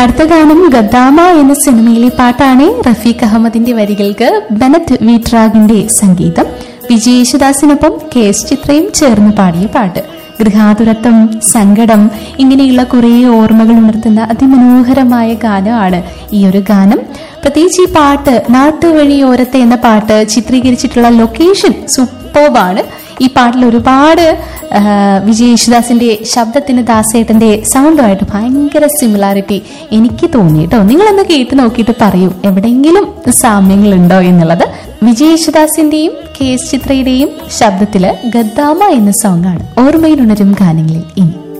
അടുത്ത ഗാനം ഗദ്ദാമ എന്ന സിനിമയിലെ പാട്ടാണ് റഫീഖ് അഹമ്മദിന്റെ വരികൾക്ക് ബെനറ്റ് വീട്രാഗിന്റെ സംഗീതം വിജയ് യേശുദാസിനൊപ്പം കെ എസ് ചിത്രയും ചേർന്ന് പാടിയ പാട്ട് ഗൃഹാതുരത്വം സങ്കടം ഇങ്ങനെയുള്ള കുറേ ഓർമ്മകൾ ഉണർത്തുന്ന അതിമനോഹരമായ ഗാനമാണ് ഈ ഒരു ഗാനം പ്രത്യേകിച്ച് ഈ പാട്ട് നാട്ടുവഴിയോരത്തെ എന്ന പാട്ട് ചിത്രീകരിച്ചിട്ടുള്ള ലൊക്കേഷൻ സൂപ്പർബാണ് ഈ പാട്ടിൽ ഒരുപാട് ആ, വിജയ് യേശുദാസിന്റെ ശബ്ദത്തിന് ദാസേട്ടന്റെ സൗണ്ടുമായിട്ട് ഭയങ്കര സിമിലാരിറ്റി എനിക്ക് തോന്നി കേട്ടോ നിങ്ങളൊന്ന് കേട്ട് നോക്കിയിട്ട് പറയൂ എവിടെയെങ്കിലും സാമ്യങ്ങളുണ്ടോ എന്നുള്ളത് വിജയ് യേശുദാസിന്റെയും കെ എസ് ചിത്രയുടെയും ശബ്ദത്തില് ഗദ്ദാമ എന്ന സോങ്ങാണ് ഓർമ്മയിലുണരും ഗാനങ്ങളിൽ ഇനി